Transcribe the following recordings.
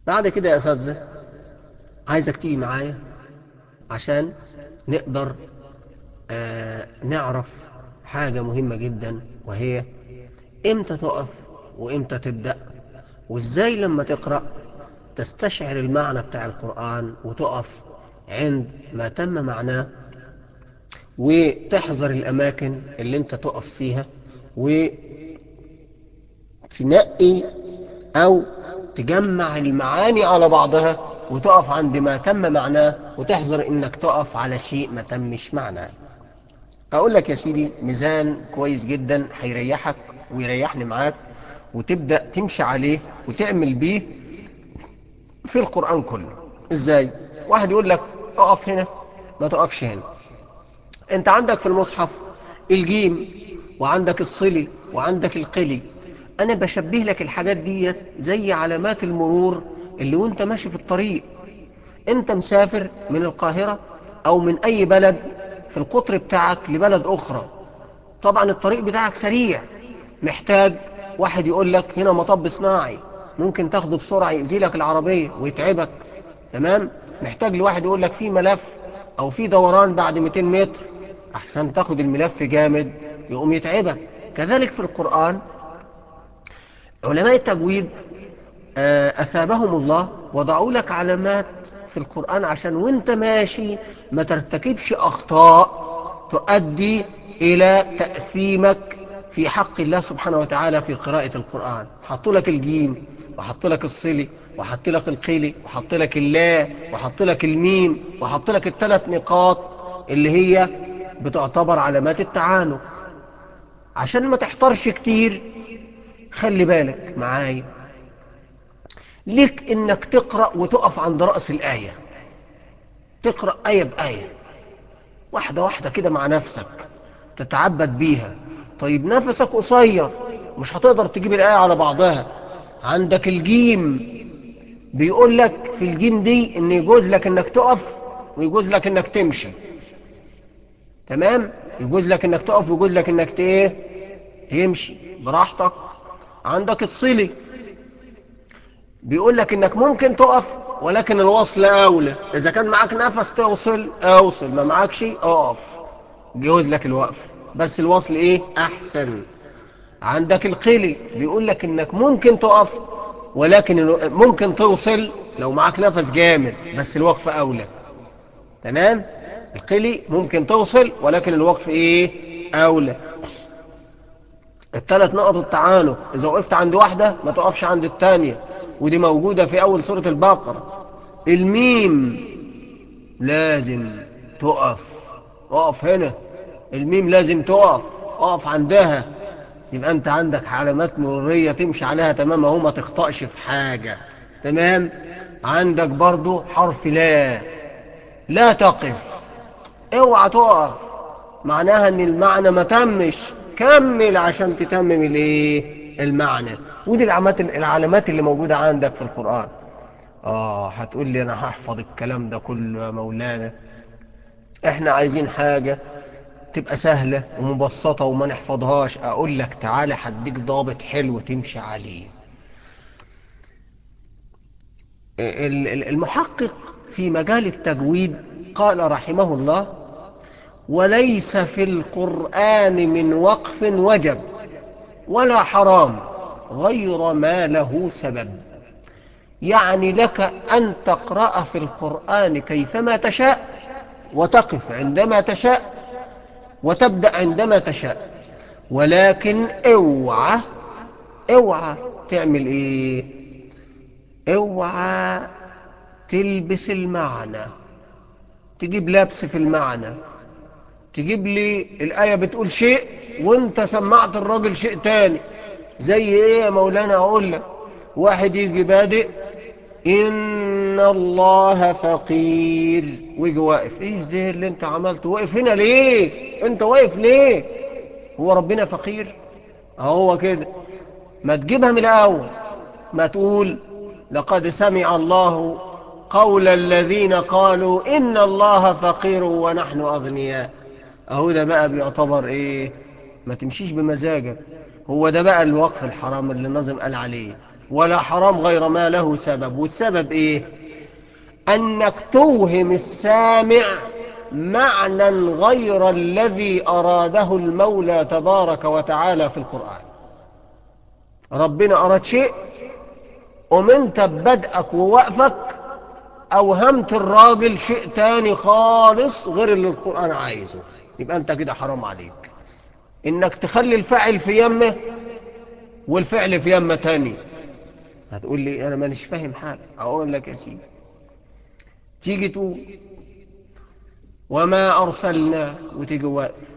بعد كده يا أساتذة عايزك تيجي معايا عشان نقدر آه نعرف حاجة مهمة جدا وهي امتى تقف وامتى تبدأ وازاي لما تقرأ تستشعر المعنى بتاع القرآن وتقف عند ما تم معناه وتحذر الأماكن اللي انت تقف فيها وتنقي أو تجمع المعاني على بعضها وتقف عند ما تم معناه وتحذر انك تقف على شيء ما تمش معناه اقول لك يا سيدي ميزان كويس جدا هيريحك ويريحني معاك وتبدأ تمشي عليه وتعمل بيه في القرآن كله ازاي واحد يقول لك اقف هنا ما تقفش هنا انت عندك في المصحف الجيم وعندك الصلي وعندك القلي انا بشبه لك الحاجات ديت زي علامات المرور اللي وانت ماشي في الطريق انت مسافر من القاهرة او من اي بلد في القطر بتاعك لبلد اخرى طبعا الطريق بتاعك سريع محتاج واحد يقول لك هنا مطب صناعي ممكن تاخده بسرعة يأذيلك العربية ويتعبك تمام محتاج لواحد يقول لك في ملف او في دوران بعد 200 متر احسن تاخد الملف جامد يقوم يتعبك كذلك في القرآن علماء التجويد أثابهم الله وضعوا لك علامات في القرآن عشان وانت ماشي ما ترتكبش أخطاء تؤدي إلى تأثيمك في حق الله سبحانه وتعالى في قراءة القرآن حطوا لك الجيم وحط لك الصلي وحط لك القلي وحط لك الله وحط لك الميم وحط لك الثلاث نقاط اللي هي بتعتبر علامات التعانق عشان ما تحترش كتير خلي بالك معايا ليك انك تقرأ وتقف عند رأس الآية تقرأ آية بآية واحدة واحدة كده مع نفسك تتعبد بيها طيب نفسك قصير مش هتقدر تجيب الآية على بعضها عندك الجيم بيقول لك في الجيم دي ان يجوز لك انك تقف ويجوز لك انك تمشي تمام يجوز لك انك تقف ويجوز لك انك ايه تمشي براحتك عندك الصلي بيقول لك انك ممكن تقف ولكن الوصل اولى اذا كان معاك نفس توصل اوصل ما معاكش اقف جوز لك الوقف بس الوصل ايه احسن عندك القلي بيقول لك انك ممكن تقف ولكن ممكن توصل لو معاك نفس جامد بس الوقف اولى تمام القلي ممكن توصل ولكن الوقف ايه اولى الثلاث نقط التعانق اذا وقفت عند واحدة ما تقفش عند الثانية ودي موجودة في اول سورة البقرة الميم لازم تقف اقف هنا الميم لازم تقف اقف عندها يبقى انت عندك علامات مرورية تمشي عليها تمام اهو ما تخطأش في حاجة تمام عندك برضو حرف لا لا تقف اوعى تقف معناها ان المعنى ما تمش كمل عشان تتمم الايه المعنى ودي العلامات العلامات اللي موجودة عندك في القرآن اه هتقول لي انا هحفظ الكلام ده كله يا مولانا احنا عايزين حاجة تبقى سهلة ومبسطة وما نحفظهاش اقول لك تعالى هديك ضابط حلو تمشي عليه المحقق في مجال التجويد قال رحمه الله وليس في القرآن من وقف وجب ولا حرام غير ما له سبب يعني لك أن تقرأ في القرآن كيفما تشاء وتقف عندما تشاء وتبدأ عندما تشاء ولكن اوعى اوعى تعمل ايه اوعى تلبس المعنى تجيب لبس في المعنى تجيب لي الآية بتقول شيء وانت سمعت الراجل شيء تاني زي ايه يا مولانا اقول لك واحد يجي بادئ ان الله فقير ويجي واقف ايه ده اللي انت عملته واقف هنا ليه انت واقف ليه هو ربنا فقير هو كده ما تجيبها من الاول ما تقول لقد سمع الله قول الذين قالوا ان الله فقير ونحن اغنياء اهو ده بقى بيعتبر ايه ما تمشيش بمزاجك هو ده بقى الوقف الحرام اللي الناظم قال عليه ولا حرام غير ما له سبب والسبب ايه انك توهم السامع معنى غير الذي اراده المولى تبارك وتعالى في القرآن ربنا اراد شيء ومنت ببدأك ووقفك اوهمت الراجل شيء تاني خالص غير اللي القرآن عايزه يبقى انت كده حرام عليك انك تخلي الفعل في يمه والفعل في يمه تاني هتقول لي انا مانيش فاهم حاجة اقول لك يا سيدي تيجي تقول وما ارسلنا وتيجي واقف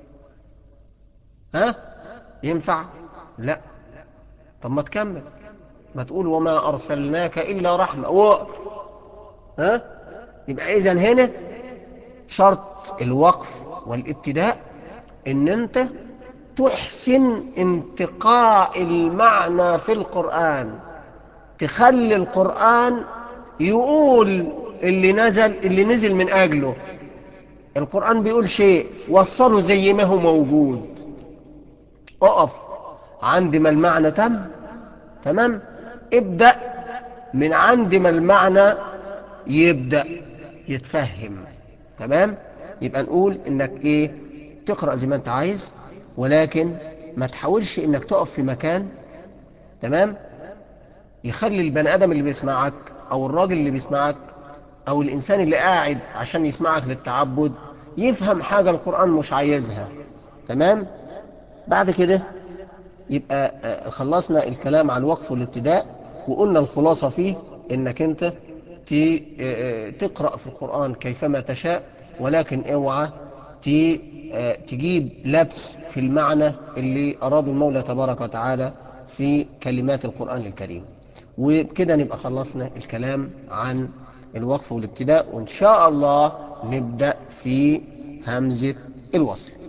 ها ينفع لا طب ما تكمل ما تقول وما ارسلناك الا رحمة وقف ها يبقى اذا هنا شرط الوقف والابتداء ان انت تحسن انتقاء المعنى في القرآن تخلي القرآن يقول اللي نزل اللي نزل من أجله القرآن بيقول شيء وصله زي ما هو موجود اقف عند ما المعنى تم تمام ابدأ من عند ما المعنى يبدأ يتفهم تمام يبقى نقول انك ايه تقرأ زي ما انت عايز ولكن ما تحاولش انك تقف في مكان تمام يخلي البني ادم اللي بيسمعك او الراجل اللي بيسمعك او الانسان اللي قاعد عشان يسمعك للتعبد يفهم حاجة القرآن مش عايزها تمام بعد كده يبقى خلصنا الكلام عن الوقف والابتداء وقلنا الخلاصة فيه انك انت تقرأ في القرآن كيفما تشاء ولكن اوعى تجيب لبس في المعنى اللي أراد المولى تبارك وتعالى في كلمات القرآن الكريم وبكده نبقى خلصنا الكلام عن الوقف والابتداء وإن شاء الله نبدأ في همزة الوصل